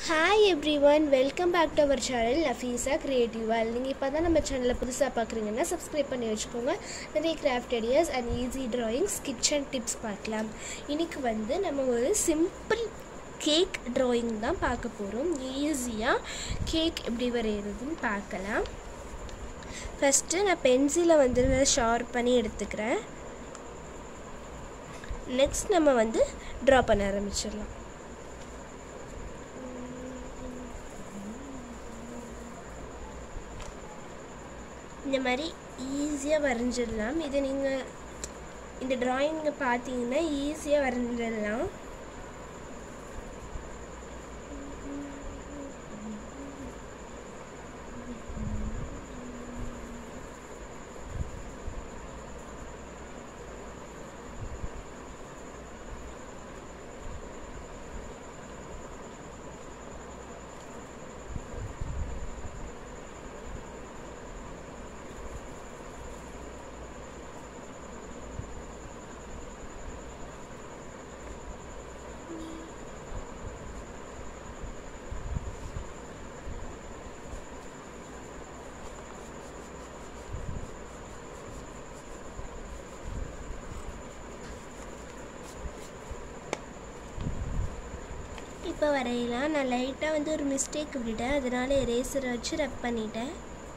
hi everyone welcome back to our channel Nafeesa creative வேல் நீங்கள் இப்போ தான் நம்ம சேனலில் புதுசாக பார்க்குறீங்கன்னா சப்ஸ்கிரைப் பண்ணி வச்சுக்கோங்க நிறைய craft ideas and easy drawings kitchen tips பார்க்கலாம் இன்றைக்கி வந்து நம்ம ஒரு சிம்பிள் கேக் ட்ராயிங் தான் பார்க்க போகிறோம் ஈஸியாக கேக் எப்படி வரைகிறதுன்னு பார்க்கலாம் ஃபஸ்ட்டு நான் பென்சிலை வந்து ஷார்ப் பண்ணி எடுத்துக்கிறேன் நெக்ஸ்ட் நம்ம வந்து ட்ரா பண்ண ஆரம்பிச்சிடலாம் இந்த மாதிரி ஈஸியாக வரைஞ்சிடலாம் இதை நீங்கள் இந்த ட்ராயிங்கை பார்த்தீங்கன்னா ஈஸியாக வரைஞ்சிடலாம் இப்போ வரையலாம் நான் லைட்டாக வந்து ஒரு மிஸ்டேக் விட்டேன் அதனால் எரேசரை வச்சு ரப் பண்ணிட்டேன்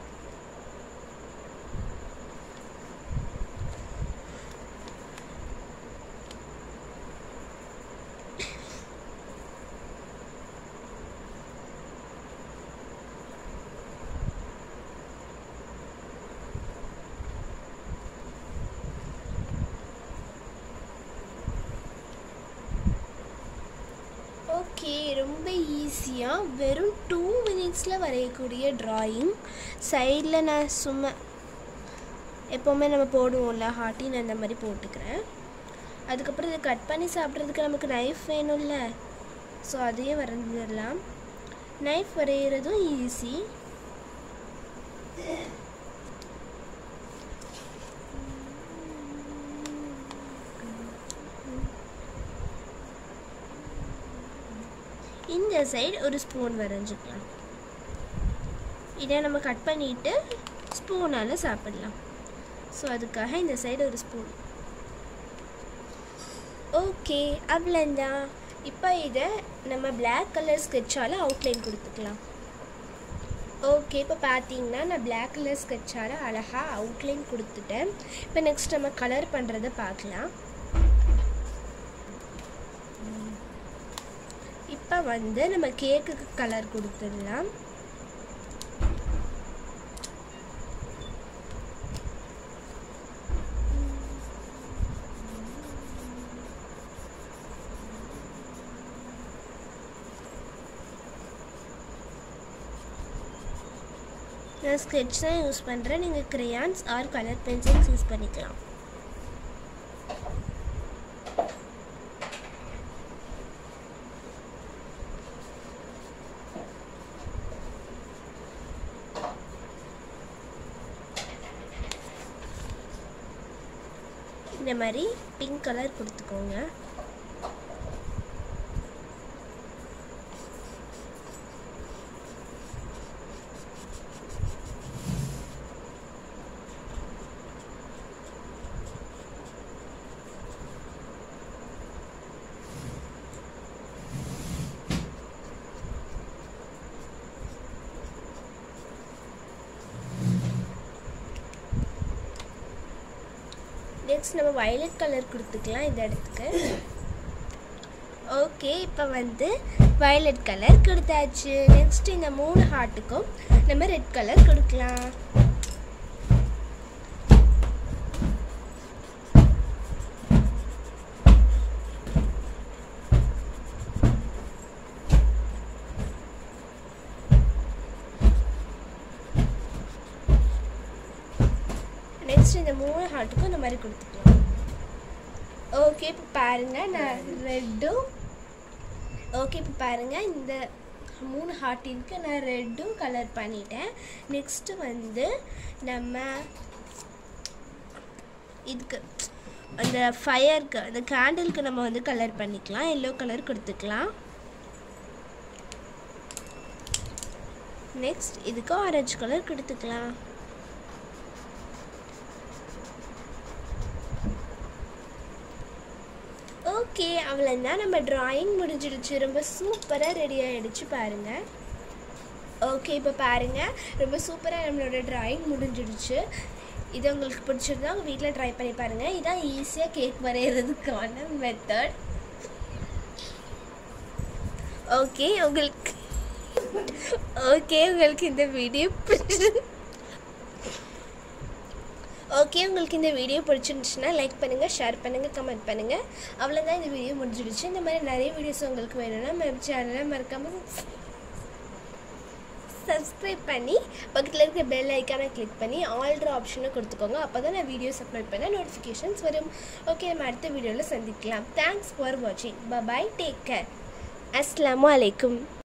ஓகே ரொம்ப ஈஸியாக வெறும் டூ மினிட்ஸில் வரையக்கூடிய ட்ராயிங் சைடில் நான் சும்மா எப்போவுமே நம்ம போடுவோம்ல ஹார்ட்டின் அந்த மாதிரி போட்டுக்கிறேன் அதுக்கப்புறம் இதை கட் பண்ணி சாப்பிட்றதுக்கு நமக்கு நைஃப் வேணும்ல ஸோ அதையும் வரைஞ்சிடலாம் நைஃப் வரைகிறதும் ஈஸி இந்த சைடு ஒரு ஸ்பூன் வரைஞ்சிக்கலாம் இதை நம்ம கட் பண்ணிவிட்டு ஸ்பூனால் சாப்பிடலாம் ஸோ அதுக்காக இந்த சைடு ஒரு ஸ்பூன் ஓகே அவ்வளோந்தான் இப்போ இதை நம்ம பிளாக் கலர் ஸ்கெட்சால் அவுட்லைன் கொடுத்துக்கலாம் ஓகே இப்போ பார்த்தீங்கன்னா நான் பிளாக் கலர் ஸ்கெட்சால் அழகாக அவுட்லைன் கொடுத்துட்டேன் இப்போ நெக்ஸ்ட் நம்ம கலர் பண்ணுறதை பார்க்கலாம் இப்போ வந்து நம்ம கேக்குக்கு கலர் கொடுத்துடலாம் நான் ஸ்கெட்ச் தான் யூஸ் பண்ணுறேன் நீங்கள் crayons or colour pencils use பண்ணிக்கலாம் இந்த மாதிரி பிங்க் கலர் கொடுத்துக்கோங்க நெக்ஸ்ட் நம்ம வயலட் கலர் கொடுத்துக்கலாம் இந்த இடத்துக்கு ஓகே இப்போ வந்து வயலட் கலர் கொடுத்தாச்சு நெக்ஸ்ட் இந்த மூணு ஹார்ட்டுக்கும் நம்ம ரெட் கலர் கொடுக்கலாம் நெக்ஸ்ட் இந்த மூணு ஹார்ட்டுக்கும் இந்த மாதிரி கொடுத்துக்கலாம் ஓகே இப்போ பாருங்கள் நான் ரெட்டும் ஓகே இப்போ பாருங்கள் இந்த மூணு ஹார்ட்டினுக்கு நான் ரெட்டும் கலர் பண்ணிட்டேன் நெக்ஸ்ட்டு வந்து நம்ம இதுக்கு அந்த ஃபயருக்கு அந்த கேண்டிலுக்கு நம்ம வந்து கலர் பண்ணிக்கலாம் எல்லோ கலர் கொடுத்துக்கலாம் நெக்ஸ்ட் இதுக்கு ஆரஞ்சு கலர் கொடுத்துக்கலாம் ஓகே அவ்வளோதான் நம்ம டிராயிங் முடிஞ்சிடுச்சு ரொம்ப சூப்பராக ரெடி ஆகிடுச்சு பாருங்கள் ஓகே இப்போ பாருங்கள் ரொம்ப சூப்பராக நம்மளோட டிராயிங் முடிஞ்சிடுச்சு இது உங்களுக்கு பிடிச்சிருந்தா உங்கள் வீட்டில் ட்ரை பண்ணி பாருங்கள் இதான் ஈஸியாக கேக் வரைகிறதுக்கான மெத்தட் ஓகே உங்களுக்கு ஓகே உங்களுக்கு இந்த வீடியோ பிடிச்சி ஓகே உங்களுக்கு இந்த வீடியோ பிடிச்சிருந்துச்சுன்னா லைக் பண்ணுங்கள் ஷேர் பண்ணுங்கள் கமெண்ட் பண்ணுங்கள் அவ்வளோதான் இந்த வீடியோ முடிஞ்சிடுச்சு இந்த மாதிரி நிறைய வீடியோஸ் உங்களுக்கு வேணும்னா நம்ம சேனலை மறக்காமல் சப்ஸ்கிரைப் பண்ணி பக்கத்தில் இருக்க பெல் ஐக்கானை கிளிக் பண்ணி ஆல்ட்ரு ஆப்ஷனை கொடுத்துக்கோங்க அப்போ தான் நான் வீடியோஸ் அப்லோட் பண்ண நோட்டிஃபிகேஷன்ஸ் வரும் ஓகே நம்ம அடுத்த வீடியோவில் சந்திக்கலாம் தேங்க்ஸ் ஃபார் வாட்சிங் பபாய் டேக் கேர் அஸ்லாமு அலைக்கும்